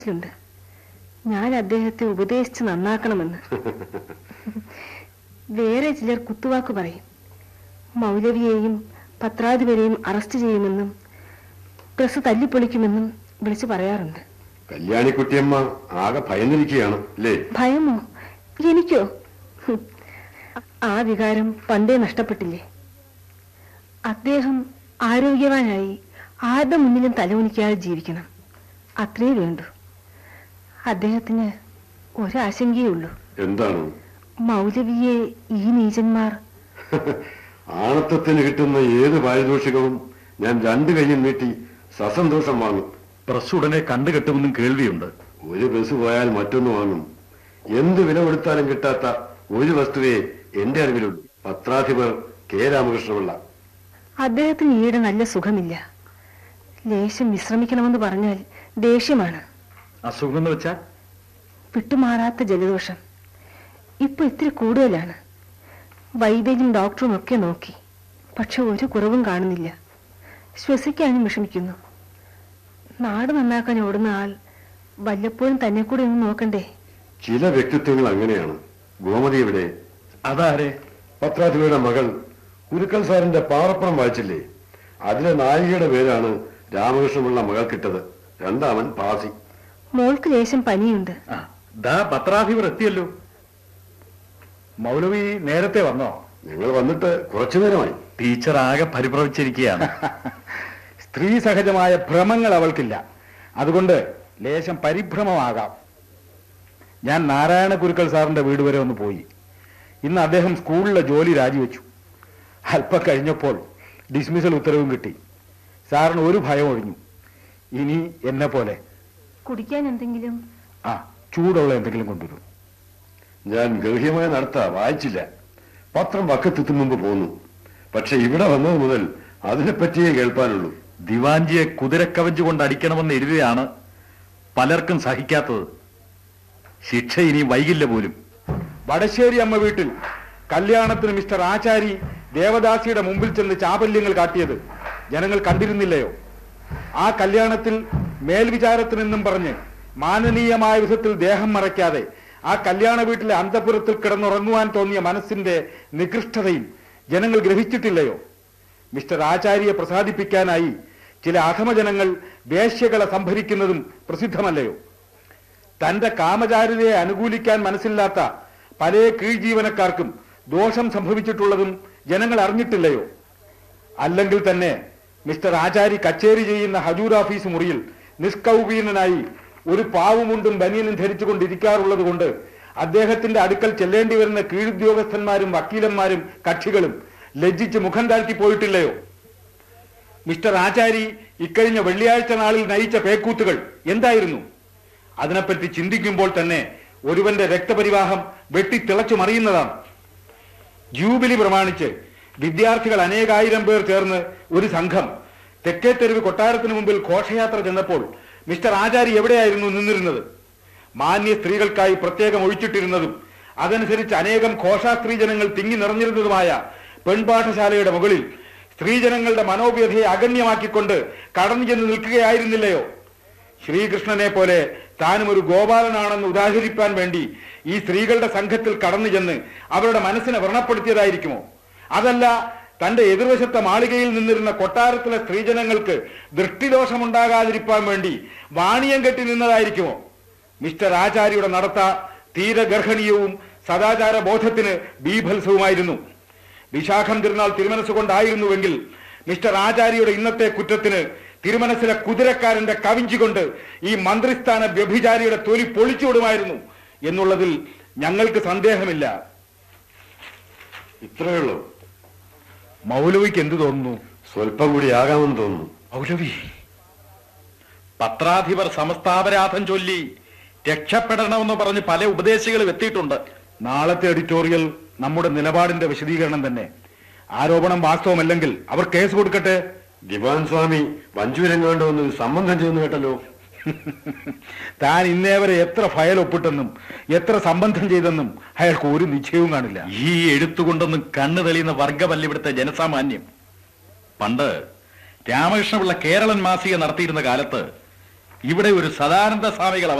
ണ്ട് ഞാൻ അദ്ദേഹത്തെ ഉപദേശിച്ച് നന്നാക്കണമെന്ന് വേറെ ചിലർ കുത്തുവാക്ക് പറയും മൗലവിയെയും പത്രാധിപരെയും അറസ്റ്റ് ചെയ്യുമെന്നും പ്രസ് തല്ലിപ്പൊളിക്കുമെന്നും വിളിച്ചു പറയാറുണ്ട് കല്യാണിക്കുട്ടിയമ്മ ആകെ ഭയന്നിരിക്കുകയാണ് അല്ലേ ഭയമോ എനിക്കോ ഹും. ആ വികാരം പണ്ടേ നഷ്ടപ്പെട്ടില്ലേ അദ്ദേഹം ആരോഗ്യവാനായി ആരുടെ മുന്നിലും തലകുനിക്കാതെ ജീവിക്കണം അത്രേ വേണ്ടൂ അദ്ദേഹത്തിന് ഒരാശങ്കയേ ഉള്ളൂ എന്താണ് മൗലവിയെ ഈ നീചന്മാർ ആണത്തത്തിന് കിട്ടുന്ന ഏത് പാരിതോഷികവും ഞാൻ രണ്ടു കൈയും നീട്ടി സസന്തോഷം വാങ്ങും പ്രസ് ഉടനെ കണ്ടുകെട്ടുമെന്നും കേൾവിയുണ്ട് ഒരു ബസ് പോയാൽ മറ്റൊന്ന് വാങ്ങും എന്ത് വില കൊടുത്താലും കിട്ടാത്ത ഒരു വസ്തുവേ എന്റെ അറിവിലുള്ളൂ പത്രാധിപർ കെ രാമകൃഷ്ണപിള്ള അദ്ദേഹത്തിന് ഈയിടെ നല്ല സുഖമില്ല ലേശം വിശ്രമിക്കണമെന്ന് പറഞ്ഞാൽ ദേഷ്യമാണ് അസുഖം എന്ന് വെച്ചാൽ വിട്ടുമാറാത്ത ജലദോഷം ഇപ്പൊ ഇത്തിരി കൂടുതലാണ് വൈദ്യനും ഡോക്ടറും ഒക്കെ നോക്കി പക്ഷെ ഒരു കുറവും കാണുന്നില്ല ശ്വസിക്കാനും വിഷമിക്കുന്നു നാട് നന്നാക്കാൻ ഓടുന്ന ആൾ വല്ലപ്പോഴും തന്നെ കൂടി ഒന്ന് നോക്കണ്ടേ ചില വ്യക്തിത്വങ്ങൾ അങ്ങനെയാണ് ഗോമതി ഇവിടെ അതാരെ പത്രാധിപരുടെ മകൾ കുരുക്കൽ സാറിന്റെ പാറപ്പുറം വായിച്ചില്ലേ അതിലെ നായികയുടെ പേരാണ് രാമകൃഷ്ണപിള്ള മകൾക്കിട്ടത് രണ്ടാമൻ പാസി മോൾക്ക് ലേശം പനിയുണ്ട് ആ, ദാ പത്രാധിപർ എത്തിയല്ലോ മൗലവി നേരത്തെ വന്നോ ഞങ്ങൾ വന്നിട്ട് കുറച്ചു നേരമായി ടീച്ചർ ആകെ പരിഭ്രമിച്ചിരിക്കുകയാണ് സ്ത്രീ സഹജമായ ഭ്രമങ്ങൾ അവൾക്കില്ല അതുകൊണ്ട് ലേശം പരിഭ്രമമാകാം ഞാൻ നാരായണ കുരുക്കൾ സാറിന്റെ വീട് വരെ ഒന്ന് പോയി ഇന്ന് അദ്ദേഹം സ്കൂളിലെ ജോലി രാജിവെച്ചു അല്പം കഴിഞ്ഞപ്പോൾ ഡിസ്മിസൽ ഉത്തരവും കിട്ടി സാറിന് ഒരു ഭയം ഒഴിഞ്ഞു ഇനി എന്നെ പോലെ കുടിക്കാൻ എന്തെങ്കിലും ആ ചൂടുള്ള എന്തെങ്കിലും കൊണ്ടുവരും ഞാൻ ഗർഹ്യമായ നടത്ത വായിച്ചില്ല പത്രം വക്കത്തെത്തും മുമ്പ് പോന്നു പക്ഷെ ഇവിടെ വന്നത് മുതൽ അതിനെപ്പറ്റിയേ കേൾപ്പാനുള്ളൂ ദിവാഞ്ചിയെ കുതിരക്കവഞ്ച് കൊണ്ട് അടിക്കണമെന്ന് എഴുതിയാണ് പലർക്കും സഹിക്കാത്തത് ശിക്ഷ ഇനി വൈകില്ല പോലും വടശ്ശേരി അമ്മ വീട്ടിൽ കല്യാണത്തിന് മിസ്റ്റർ ആചാരി ദേവദാസിയുടെ മുമ്പിൽ ചെന്ന് ചാപല്യങ്ങൾ കാട്ടിയത് ജനങ്ങൾ കണ്ടിരുന്നില്ലയോ ആ കല്യാണത്തിൽ മേൽവിചാരത്തിനെന്നും പറഞ്ഞ് മാനനീയമായ വിധത്തിൽ ദേഹം മറയ്ക്കാതെ ആ കല്യാണ വീട്ടിലെ അന്തപുരത്തിൽ കിടന്നുറങ്ങുവാൻ തോന്നിയ മനസ്സിന്റെ നികൃഷ്ടതയും ജനങ്ങൾ ഗ്രഹിച്ചിട്ടില്ലയോ മിസ്റ്റർ ആചാര്യയെ പ്രസാദിപ്പിക്കാനായി ചില അധമജനങ്ങൾ വേശ്യകളെ സംഭരിക്കുന്നതും പ്രസിദ്ധമല്ലയോ തന്റെ കാമചാരിതയെ അനുകൂലിക്കാൻ മനസ്സില്ലാത്ത പല കീഴ്ജീവനക്കാർക്കും ദോഷം സംഭവിച്ചിട്ടുള്ളതും ജനങ്ങൾ അറിഞ്ഞിട്ടില്ലയോ അല്ലെങ്കിൽ തന്നെ മിസ്റ്റർ ആചാരി കച്ചേരി ചെയ്യുന്ന ഹജൂർ ഓഫീസ് മുറിയിൽ നിഷ്കൗപീനനായി ഒരു പാവുമുണ്ടും ബനിയനും ധരിച്ചുകൊണ്ടിരിക്കാറുള്ളത് കൊണ്ട് അദ്ദേഹത്തിന്റെ അടുക്കൽ ചെല്ലേണ്ടി വരുന്ന കീഴുദ്യോഗസ്ഥന്മാരും വക്കീലന്മാരും കക്ഷികളും ലജ്ജിച്ച് മുഖം താഴ്ത്തി പോയിട്ടില്ലയോ മിസ്റ്റർ ആചാരി ഇക്കഴിഞ്ഞ വെള്ളിയാഴ്ച നാളിൽ നയിച്ച പേക്കൂത്തുകൾ എന്തായിരുന്നു അതിനെപ്പറ്റി ചിന്തിക്കുമ്പോൾ തന്നെ ഒരുവന്റെ രക്തപരിവാഹം വെട്ടിത്തിളച്ചു മറിയുന്നതാണ് ജൂബിലി പ്രമാണിച്ച് വിദ്യാർത്ഥികൾ അനേകായിരം പേർ ചേർന്ന് ഒരു സംഘം തെക്കേത്തെരുവ് കൊട്ടാരത്തിന് മുമ്പിൽ ഘോഷയാത്ര ചെന്നപ്പോൾ മിസ്റ്റർ ആചാരി എവിടെയായിരുന്നു നിന്നിരുന്നത് മാന്യ സ്ത്രീകൾക്കായി പ്രത്യേകം ഒഴിച്ചിട്ടിരുന്നതും അതനുസരിച്ച് അനേകം ഘോഷാസ്ത്രീ ജനങ്ങൾ തിങ്ങി നിറഞ്ഞിരുന്നതുമായ പെൺപാഠശാലയുടെ മുകളിൽ സ്ത്രീജനങ്ങളുടെ മനോവ്യഥയെ അഗണ്യമാക്കിക്കൊണ്ട് കടന്നു ചെന്ന് നിൽക്കുകയായിരുന്നില്ലയോ ശ്രീകൃഷ്ണനെ പോലെ താനും ഒരു ഗോപാലനാണെന്ന് ഉദാഹരിപ്പാൻ വേണ്ടി ഈ സ്ത്രീകളുടെ സംഘത്തിൽ കടന്നു ചെന്ന് അവരുടെ മനസ്സിനെ വ്രണപ്പെടുത്തിയതായിരിക്കുമോ അതല്ല തന്റെ എതിർവശത്തെ മാളികയിൽ നിന്നിരുന്ന കൊട്ടാരത്തിലെ സ്ത്രീജനങ്ങൾക്ക് ദൃഷ്ടിദോഷമുണ്ടാകാതിരിക്കാൻ വേണ്ടി വാണിയം കെട്ടി നിന്നതായിരിക്കുമോ മിസ്റ്റർ ആചാര്യയുടെ നടത്ത തീരെ ഗർഹണീയവും സദാചാര ബോധത്തിന് ബീഭത്സവുമായിരുന്നു വിശാഖം തിരുനാൾ തിരുമനസ്സുകൊണ്ടായിരുന്നുവെങ്കിൽ മിസ്റ്റർ ആചാര്യയുടെ ഇന്നത്തെ കുറ്റത്തിന് തിരുമനസിലെ കുതിരക്കാരന്റെ കവിഞ്ചി കൊണ്ട് ഈ മന്ത്രിസ്ഥാന വ്യഭിചാരിയുടെ തൊലി പൊളിച്ചുവിടുമായിരുന്നു എന്നുള്ളതിൽ ഞങ്ങൾക്ക് സന്ദേഹമില്ല ഇത്രയേ ഉള്ളൂ മൗലവിക്ക് എന്തു തോന്നുന്നു സ്വല്പം കൂടി ആകാമെന്ന് തോന്നുന്നു മൗലവി പത്രാധിപർ സമസ്താപരാധം ചൊല്ലി രക്ഷപ്പെടണമെന്ന് പറഞ്ഞ് പല ഉപദേശികളും എത്തിയിട്ടുണ്ട് നാളത്തെ എഡിറ്റോറിയൽ നമ്മുടെ നിലപാടിന്റെ വിശദീകരണം തന്നെ ആരോപണം വാസ്തവമല്ലെങ്കിൽ അവർ കേസ് കൊടുക്കട്ടെ ദിവാൻ സ്വാമി വഞ്ചൂരങ്ങാണ്ട് വന്ന് ഒരു സംബന്ധം ചെയ്യുന്നു കേട്ടല്ലോ താൻ ഇന്നേ വരെ എത്ര ഫയൽ ഒപ്പിട്ടെന്നും എത്ര സംബന്ധം ചെയ്തെന്നും അയാൾക്ക് ഒരു നിശ്ചയവും കാണില്ല ഈ എഴുത്തുകൊണ്ടൊന്നും കണ്ണു തെളിയുന്ന വർഗമല്ല ഇവിടുത്തെ ജനസാമാന്യം പണ്ട് രാമകൃഷ്ണപിള്ള കേരളൻ മാസിക നടത്തിയിരുന്ന കാലത്ത് ഇവിടെ ഒരു സദാനന്ദ സ്വാമികൾ